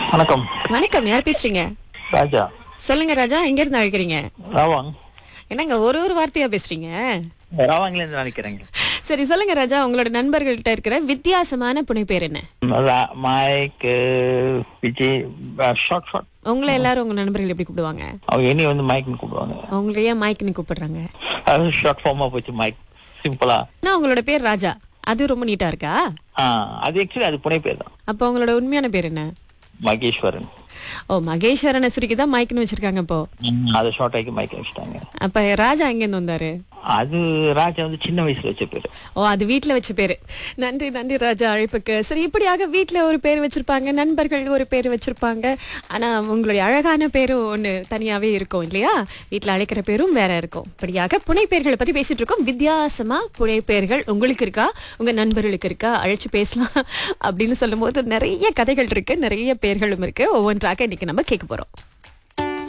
வணக்கம் வணக்கம் யார் பேசுறீங்க ராஜா சொல்லுங்க ராஜா எங்க இருந்து அழைக்கிறீங்க ராவாங் என்னங்க ஒரு ஒரு வார்த்தையா பேசுறீங்க ராவாங்ல இருந்து நினைக்கிறேங்க சரி சொல்லுங்க ராஜா உங்களோட நண்பர்கள்ட்ட இருக்கிற வித்தியாசமான புனைப்பேர் என்ன ரா- மைக் விஜய் ஷார்ட் ஷார்ட் உங்களை எல்லாரும் உங்க நண்பர்கள் எப்படி கூப்பிடுவாங்க அவங்க இனி வந்து மைக்னு கூப்பிடுவாங்க உங்களை ஏன் மைக்னு கூப்பிடுறாங்க அது ஷார்ட் ஃபார்மா போச்சு மைக் சிம்பிளா நான் உங்களோட பேர் ராஜா அது ரொம்ப நீட்டா இருக்கா ஆ அது ஆக்சுவலி அது புனை பேர் தான் அப்ப உங்களோட உண்மையான பேர் என்ன மகேஸ்வரன் ஓ மகேஸ்வரனை சுருக்கி தான் மைக்னு வச்சிருக்காங்க இப்போ அதை ஷார்ட் ஆக்கி மைக் வச்சுட்டாங்க அப்ப ராஜா எங்க இருந்து வந்தாரு அது ராஜா வந்து சின்ன வயசுல வச்ச பேரு ஓ அது வீட்ல வச்ச பேரு நன்றி நன்றி ராஜா அழைப்புக்கு சரி இப்படியாக வீட்ல ஒரு பேர் வச்சிருப்பாங்க நண்பர்கள் ஒரு பேர் வச்சிருப்பாங்க ஆனா உங்களுடைய அழகான பேரும் ஒண்ணு தனியாவே இருக்கும் இல்லையா வீட்ல அழைக்கிற பேரும் வேற இருக்கும் இப்படியாக புனைப்பெயர்களை பத்தி பேசிட்டு இருக்கோம் வித்தியாசமா புனைப்பெயர்கள் உங்களுக்கு இருக்கா உங்க நண்பர்களுக்கு இருக்கா அழைச்சு பேசலாம் அப்படின்னு சொல்லும்போது நிறைய கதைகள் இருக்கு நிறைய பேர்களும் இருக்கு ஒவ்வொன்றாக இன்னைக்கு நம்ம கேட்க போறோம்